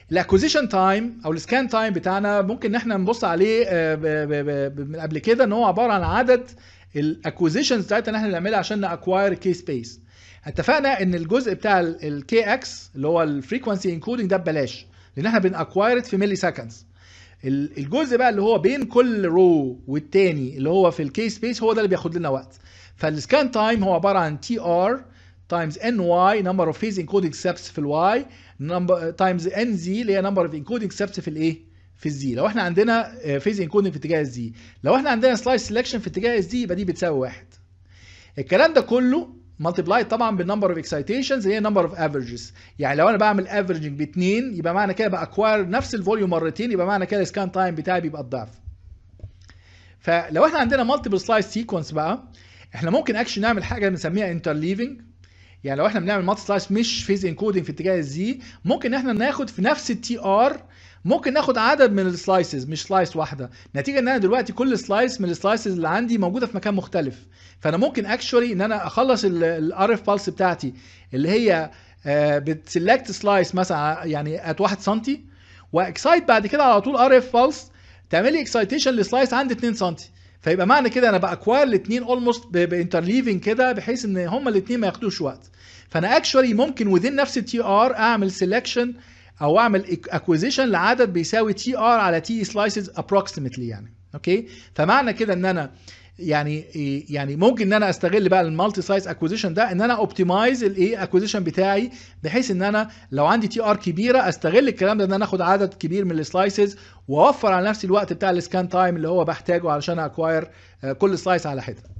الاكوزيشن تايم او السكان تايم بتاعنا ممكن ان احنا نبص عليه آه، ب- ب- ب- من قبل كده ان هو عباره عن عدد الاكوزيشنز بتاعتنا ان احنا نعملها عشان ناكواير كي سبيس اتفقنا ان الجزء بتاع الكي اكس اللي هو الفريكونسي انكودنج ده ببلاش لان احنا بناكوايرت في ملي سكندز الجزء بقى اللي هو بين كل رو والتاني اللي هو في الكي سبيس هو ده اللي بياخد لنا وقت فالسكان تايم هو عباره عن تي ار تايمز ان واي نمبر اوف فيز انكودنج ستيبس في الواي نمبر تايمز ان زي اللي هي نمبر اوف انكودنج ستيبس في الايه في الزي لو احنا عندنا فيز انكودنج في اتجاه الزي لو احنا عندنا سلايس سelection في اتجاه الزي يبقى دي بتساوي واحد الكلام ده كله مالتيبلاي طبعا بالنمبر اوف اكسايتيشنز اللي هي نمبر اوف افريجز يعني لو انا بعمل افريجنج باثنين يبقى معنى كده باكواير نفس الفوليوم مرتين يبقى معنى كده السكان تايم بتاعي بيبقى الضعف فلو احنا عندنا مالتيبل سلايس سيكونس بقى احنا ممكن اكشن نعمل حاجه بنسميها انترليفنج يعني لو احنا بنعمل مالتي سلايس مش فيز انكودنج في اتجاه الزي ممكن احنا ناخد في نفس التي ار ممكن ناخد عدد من السلايسز مش سلايس واحده نتيجه ان انا دلوقتي كل سلايس من السلايسز اللي عندي موجوده في مكان مختلف فانا ممكن اكشولي ان انا اخلص الار اف بالس بتاعتي اللي هي بتسلكت سلايس مثلا يعني ات 1 سم واكسايت بعد كده على طول ار اف بالس تعمل لي اكسايتيشن لسلايس عند 2 سم فيبقى معنى كده انا باكواير الاثنين اولموست بانترليفنج كده بحيث ان هما الاثنين ما ياخدوش وقت فانا اكشولي ممكن وذين نفس التي ار اعمل سيلكشن او اعمل اكوزيشن لعدد بيساوي تي ار على تي سلايسز ابروكسيمتلي يعني اوكي فمعنى كده ان انا يعني يعني ممكن ان انا استغل بقى المالتي سلايس اكوزيشن ده ان انا اوبتمايز الايه اكوزيشن بتاعي بحيث ان انا لو عندي تي ار كبيره استغل الكلام ده ان انا اخد عدد كبير من السلايسز واوفر على نفسي الوقت بتاع السكان تايم اللي هو بحتاجه علشان اكواير كل سلايس على حده